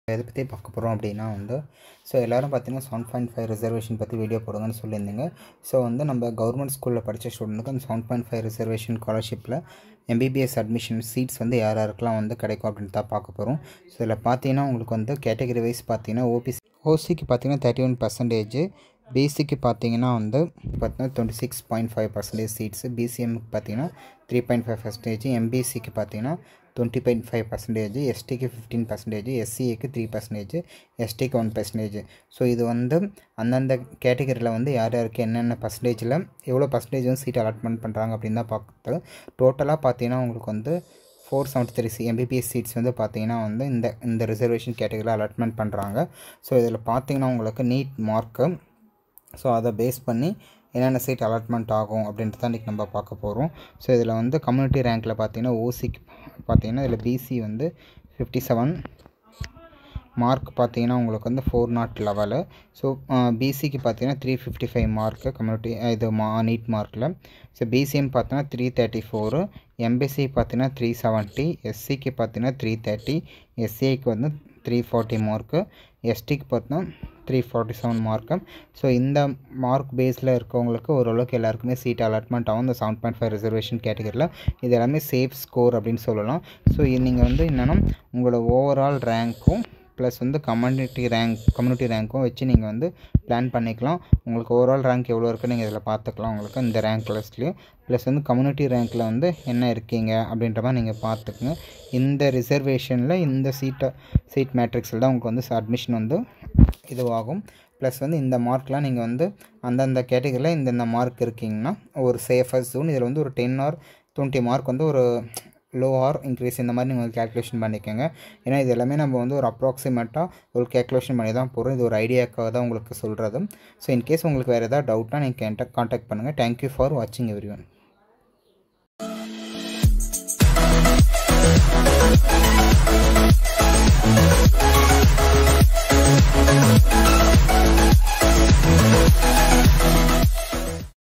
எதை பற்றி பார்க்க போகிறோம் அப்படின்னா வந்து ஸோ எல்லோரும் பார்த்தீங்கன்னா செவன் பாயிண்ட் ஃபைவ் ரிசர்வேஷன் பற்றி வீடியோ போடுங்கன்னு சொல்லியிருந்தீங்க ஸோ வந்து நம்ம கவர்மெண்ட் ஸ்கூலில் படித்த ஸ்டூடெண்ட்டுக்கு அந்த செவன் பாயிண்ட் ஃபைவ் ரிசர்வேஷன் ஸ்காலர்ஷிப்பில் எம்பிபிஎஸ் அட்மிஷன் சீட்ஸ் வந்து யார் யாருக்கெல்லாம் வந்து கிடைக்கும் அப்படின்னு தான் பார்க்க போகிறோம் ஸோ இதில் பார்த்தீங்கன்னா உங்களுக்கு வந்து கேட்டகரி வைஸ் பார்த்தீங்கன்னா ஓபிசி ஓசிக்கு பார்த்தீங்கன்னா தேர்ட்டி ஒன் பர்சன்டேஜ் பிசிக்கு பார்த்தீங்கன்னா வந்து பார்த்தீங்கன்னா twenty six point five percentage seats பிசிஎம்க்கு பார்த்தீங்கன்னா த்ரீ பாயிண்ட் ஃபைவ் பர்சன்டேஜ் எம்பிசிக்கு பார்த்தீங்கன்னா டுவெண்ட்டி பாயிண்ட் ஃபைவ் பர்சன்டேஜ் எஸ்டிக்கு ஃபிஃப்டீன் பர்சன்டேஜ் எஸ்சிஏக்கு த்ரீ பர்சன்டேஜ் எஸ்டிக்கு ஒன் பர்சன்டேஜ் ஸோ இது வந்து அந்தந்த கேட்டகரியில் வந்து யார் யாருக்கு என்னென்ன பர்சன்டேஜில் எவ்வளோ பர்சன்டேஜ் வந்து சீட் அலாட்மெண்ட் பண்ணுறாங்க அப்படின்னு தான் பார்க்குறது டோட்டலாக பார்த்தீங்கன்னா உங்களுக்கு வந்து ஃபோர் செவன்ட்டி த்ரீ சி எம்பிபிஎஸ் சீட்ஸ் வந்து பார்த்தீங்கன்னா வந்து இந்த இந்த ரிசர்வேஷன் கேட்டகரியில் அலாட்மெண்ட் பண்ணுறாங்க ஸோ இதில் பார்த்தீங்கன்னா உங்களுக்கு நீட் மார்க்கு ஸோ அதை பேஸ் பண்ணி என்னென்ன சீட் அலாட்மெண்ட் ஆகும் அப்படின்ட்டு தான் இன்றைக்கி நம்ம பார்க்க போகிறோம் ஸோ இதில் வந்து கம்யூனிட்டி ரேங்க்கில் பார்த்தீங்கன்னா ஓசிக்கு பார்த்தீங்கன்னா இதில் பிசி வந்து ஃபிஃப்டி செவன் மார்க் பார்த்தீங்கன்னா உங்களுக்கு வந்து ஃபோர் நாட் லெவலு ஸோ பிசிக்கு பார்த்தீங்கன்னா three fifty five mark community இது மா நீட் மார்க்கில் ஸோ பிசிஎம் பார்த்தீங்கன்னா த்ரீ தேர்ட்டி ஃபோரு எம்பிசி பார்த்தீங்கன்னா த்ரீ செவன்ட்டி எஸ்சிக்கு பார்த்தீங்கன்னா த்ரீ தேர்ட்டி எஸ்சிஐக்கு வந்து த்ரீ ஃபார்ட்டி மார்க்கு எஸ்டிக்கு பார்த்தீங்கன்னா three forty seven mark so இந்த மார்க் பேஸில் இருக்கவங்களுக்கு ஓரளவுக்கு எல்லாருக்குமே சீட் அலாட்மெண்ட் ஆகும் இந்த செவன் பாயிண்ட் ஃபைவ் ரிசர்வேஷன் கேட்டகரியில் இது எல்லாமே சேஃப் ஸ்கோர் அப்படின்னு சொல்லலாம் ஸோ நீங்கள் வந்து என்னென்னா உங்களோட ஓவரால் ரேங்க்கும் ப்ளஸ் வந்து கம்யூனிட்டி ரேங்க் கம்யூனிட்டி ரேங்க்கும் வச்சு நீங்கள் வந்து பிளான் பண்ணிக்கலாம் உங்களுக்கு ஓவரால் ரேங்க் எவ்வளோ இருக்குன்னு நீங்கள் இதில் பார்த்துக்கலாம் உங்களுக்கு இந்த ரேங்க் லிஸ்ட்லேயும் ப்ளஸ் வந்து கம்யூனிட்டி ரேங்க்கில் வந்து என்ன இருக்கீங்க அப்படின்ற மாதிரி நீங்கள் பார்த்துக்குங்க இந்த ரிசர்வேஷனில் இந்த சீட்டை சீட் மேட்ரிக்ஸில் தான் உங்களுக்கு வந்து அட்மிஷன் வந்து இதுவாகும் ப்ளஸ் வந்து இந்த மார்க்லாம் நீங்கள் வந்து அந்தந்த கேட்டகரியில் இந்தந்த மார்க் இருக்கீங்கன்னா ஒரு சேஃபர் ஜோன் இதில் வந்து ஒரு டென் ஆர் டுவெண்ட்டி மார்க் வந்து ஒரு லோ ஆர் இன்க்ரீஸ் இந்த மாதிரி நீங்கள் கேல்குலேஷன் பண்ணிக்கோங்க ஏன்னா இது எல்லாமே நம்ம வந்து ஒரு அப்ராக்சிமேட்டாக ஒரு கேல்குலேஷன் பண்ணி தான் போகிறோம் இது ஒரு ஐடியாக்காக தான் உங்களுக்கு சொல்கிறது ஸோ இன்கேஸ் உங்களுக்கு வேறு ஏதாவது டவுட்னா நீங்கள் கான்டாக்ட் பண்ணுங்கள் தேங்க்யூ ஃபார் வாட்சிங் எவ்ரி ஒன்